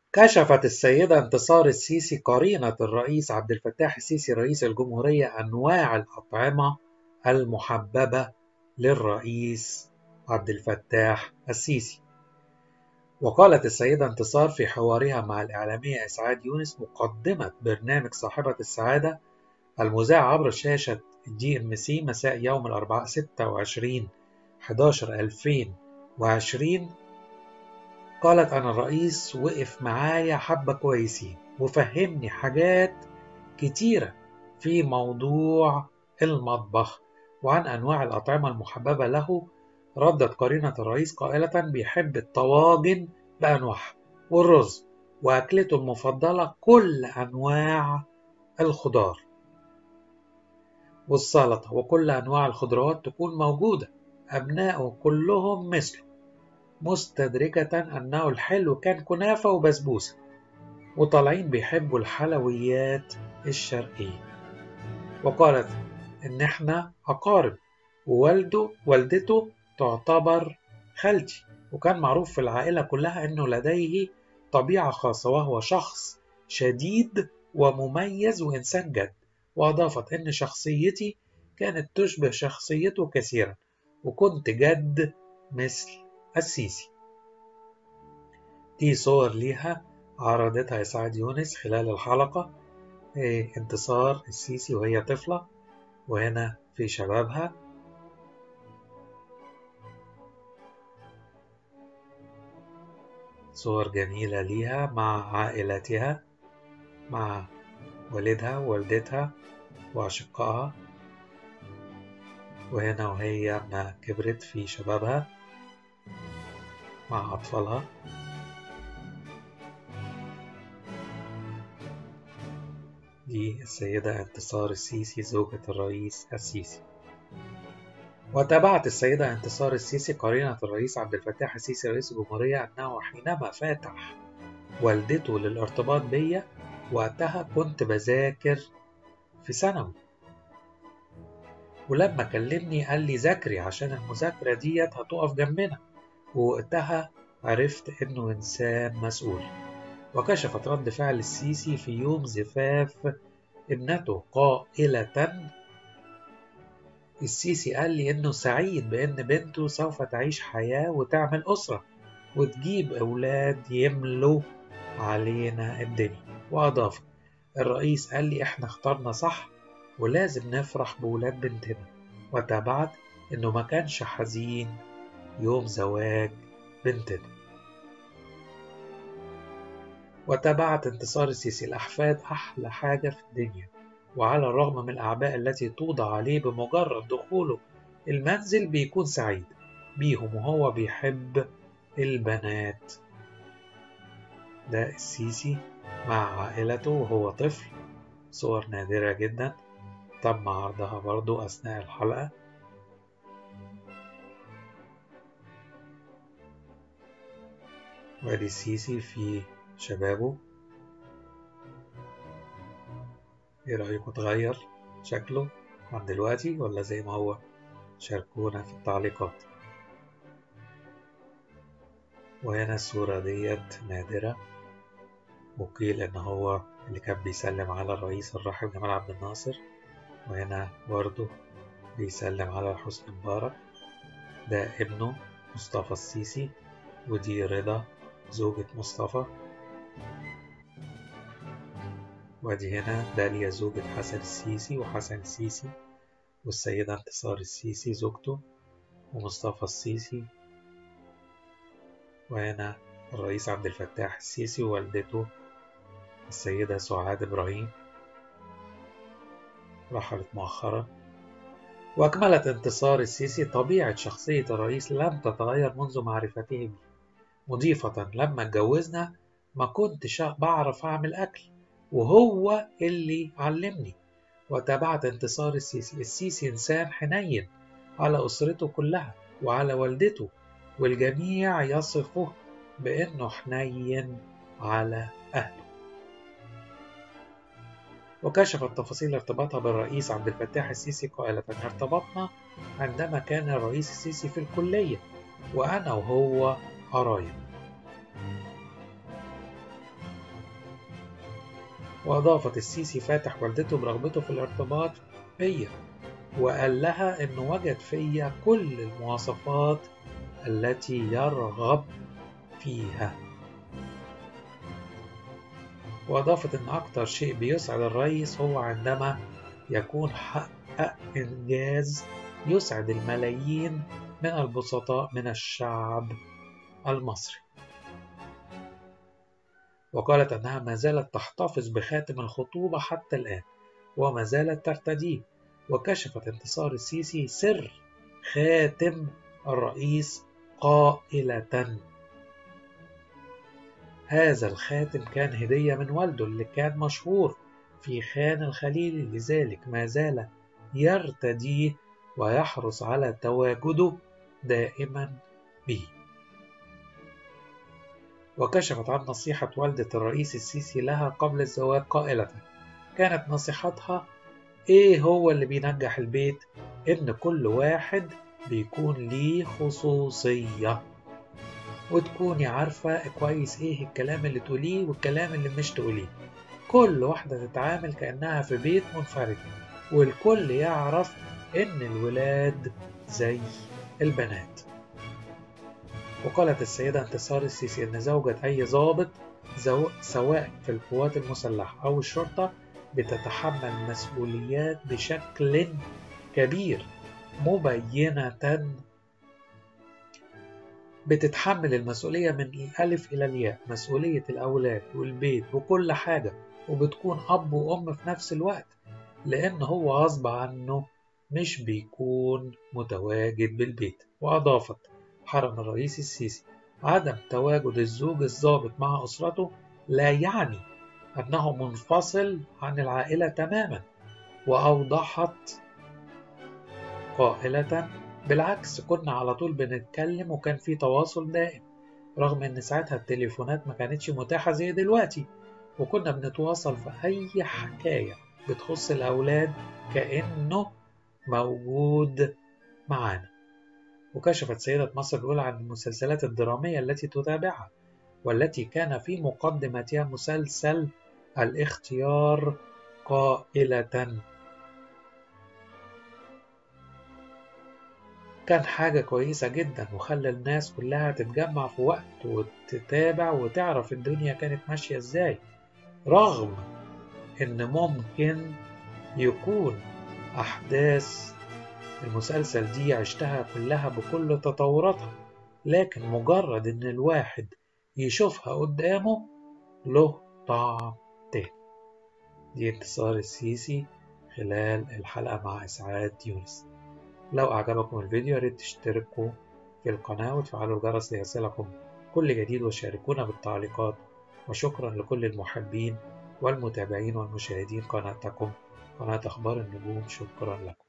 كشفت السيدة انتصار السيسي قرينة الرئيس عبد الفتاح السيسي رئيس الجمهورية أنواع الأطعمة المحببة للرئيس عبد الفتاح السيسي وقالت السيدة انتصار في حوارها مع الإعلامية إسعاد يونس مقدمة برنامج صاحبة السعادة المذاع عبر شاشة الدي ام سي مساء يوم الأربعاء 26 11 2020 قالت أنا الرئيس وقف معايا حبة كويسين وفهمني حاجات كتيرة في موضوع المطبخ وعن أنواع الأطعمة المحببة له ردت قرينة الرئيس قائلة بيحب الطواجن بأنواعها والرز وأكلته المفضلة كل أنواع الخضار والسلطة وكل أنواع الخضروات تكون موجودة أبنائه كلهم مثله مستدركة أنه الحلو كان كنافة وبسبوسة وطالعين بيحبوا الحلويات الشرقية وقالت إن إحنا أقارب ووالده والدته تعتبر خالتي وكان معروف في العائلة كلها إنه لديه طبيعة خاصة وهو شخص شديد ومميز وإنسان جد وأضافت إن شخصيتي كانت تشبه شخصيته كثيرا وكنت جد مثل السيسي دي صور ليها عرضتها إسعاد يونس خلال الحلقة إيه انتصار السيسي وهي طفلة وهنا في شبابها صور جميلة ليها مع عائلتها مع والدها ووالدتها وأشقائها وهنا وهي ما كبرت في شبابها مع أطفالها دي السيدة انتصار السيسي زوجة الرئيس السيسي وتابعت السيدة انتصار السيسي قرينة الرئيس عبد الفتاح السيسي رئيس الجمهورية أنه حينما فتح والدته للارتباط بيا وقتها كنت بذاكر في ثانوي ولما كلمني قال لي ذاكري عشان المذاكرة ديت هتقف جنبنا ووقتها عرفت إنه إنسان مسؤول وكشفت رد فعل السيسي في يوم زفاف ابنته قائلة السيسي قال لي إنه سعيد بإن بنته سوف تعيش حياة وتعمل أسرة وتجيب أولاد يملوا علينا الدنيا وأضاف الرئيس قال لي إحنا اخترنا صح ولازم نفرح بولاد بنتنا وتابعت إنه ما كانش حزين يوم زواج بنتنا وتابعت انتصار السيسي الأحفاد أحلى حاجة في الدنيا وعلى الرغم من الأعباء التي توضع عليه بمجرد دخوله المنزل بيكون سعيد بيهم وهو بيحب البنات ده السيسي مع عائلته وهو طفل صور نادرة جدا تم عرضها برضو أثناء الحلقة وادي السيسي في شبابه ايه رأيكم اتغير شكله عن دلوقتي ولا زي ما هو شاركونا في التعليقات وهنا الصورة ديت نادرة وقيل إن هو اللي كان بيسلم على الرئيس الراحل جمال عبد الناصر وهنا برضه بيسلم على حسني مبارك ده ابنه مصطفى السيسي ودي رضا زوجة مصطفى وادي هنا داليا زوجة حسن السيسي وحسن السيسي والسيدة انتصار السيسي زوجته ومصطفى السيسي وهنا الرئيس عبد الفتاح السيسي ووالدته السيدة سعاد إبراهيم رحلت مؤخرا وأكملت انتصار السيسي طبيعة شخصية الرئيس لم تتغير منذ معرفته به مضيفة لما اتجوزنا ما كنتش بعرف أعمل أكل وهو اللي علمني وتابعت انتصار السيسي السيسي إنسان حنين على أسرته كلها وعلى والدته والجميع يصفه بأنه حنين على أهله وكشفت تفاصيل ارتباطها بالرئيس عبد الفتاح السيسي قائلة ارتبطنا عندما كان الرئيس السيسي في الكلية وأنا وهو قرايب وأضافت السيسي فاتح والدته برغبته في الارتباط بيا وقال لها إنه وجد فيا كل المواصفات التي يرغب فيها وأضافت إن أكتر شيء بيسعد الرئيس هو عندما يكون حقق إنجاز يسعد الملايين من البسطاء من الشعب المصري وقالت أنها ما زالت تحتفظ بخاتم الخطوبة حتى الآن وما زالت ترتديه وكشفت انتصار السيسي سر خاتم الرئيس قائلة هذا الخاتم كان هدية من والده اللي كان مشهور في خان الخليل لذلك ما زال يرتديه ويحرص على تواجده دائما به وكشفت عن نصيحة والدة الرئيس السيسي لها قبل الزواج قائلة كانت نصيحتها إيه هو اللي بينجح البيت؟ إن كل واحد بيكون ليه خصوصية وتكوني عارفة كويس إيه الكلام اللي تقوليه والكلام اللي مش تقوليه كل واحدة تتعامل كأنها في بيت منفرد والكل يعرف إن الولاد زي البنات وقالت السيدة انتصار السيسي أن زوجة أي ضابط سواء في القوات المسلحة أو الشرطة بتتحمل مسؤوليات بشكل كبير مبينة بتتحمل المسؤولية من الألف إلى الياء مسؤولية الأولاد والبيت وكل حاجة وبتكون أب وأم في نفس الوقت لأن هو غصب عنه مش بيكون متواجد بالبيت وأضافت حرم الرئيس السيسي عدم تواجد الزوج الضابط مع أسرته لا يعني أنه منفصل عن العائلة تماما وأوضحت قائلة بالعكس كنا على طول بنتكلم وكان في تواصل دائم رغم ان ساعتها التليفونات ما كانتش متاحة زي دلوقتي وكنا بنتواصل في اي حكاية بتخص الاولاد كأنه موجود معانا وكشفت سيدة مصر الأولى عن المسلسلات الدرامية التي تتابعها والتي كان في مقدمتها مسلسل الاختيار قائلة كان حاجة كويسة جدا وخلى الناس كلها تتجمع في وقت وتتابع وتعرف الدنيا كانت ماشية ازاي رغم ان ممكن يكون احداث المسلسل دي عشتها كلها بكل تطوراتها لكن مجرد ان الواحد يشوفها قدامه له طعم تاني دي انتصار السيسي خلال الحلقة مع إسعاد يونس لو أعجبكم الفيديو ياريت تشتركوا في القناة وتفعلوا الجرس ليصلكم كل جديد وشاركونا بالتعليقات وشكرا لكل المحبين والمتابعين والمشاهدين قناتكم قناة أخبار النجوم شكرا لكم